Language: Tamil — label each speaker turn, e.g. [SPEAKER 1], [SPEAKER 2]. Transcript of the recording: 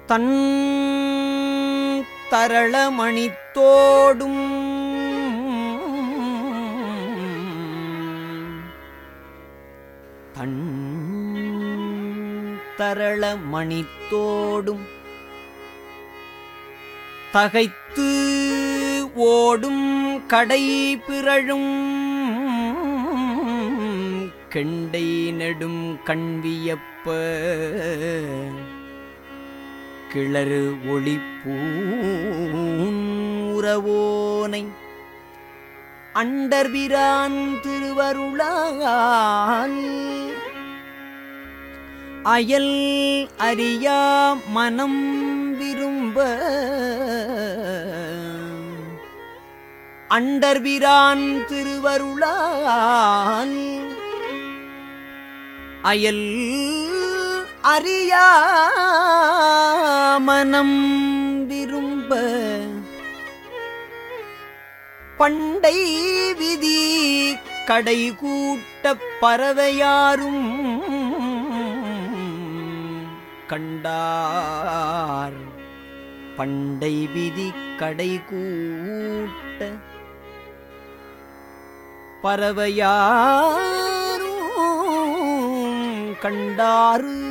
[SPEAKER 1] தன் தரளமணித்தோடும் தன் தரளமணித்தோடும் தகைத்து ஓடும் கடை பிறழும் கெண்டை நெடும் கண்வியப்ப கிளறு ஒளிப்பூரவோனை அண்டர்பிரான் திருவருளால் அயல் அறியா மனம் விரும்ப அண்டர்பிரான் திருவருளால் அயல் அறியா மனம் விரும்ப பண்டை விதி கடை கூட்டப் பறவையாரும் கண்டார் பண்டை விதி கடை கூட்ட பறவையாரும் கண்டாரு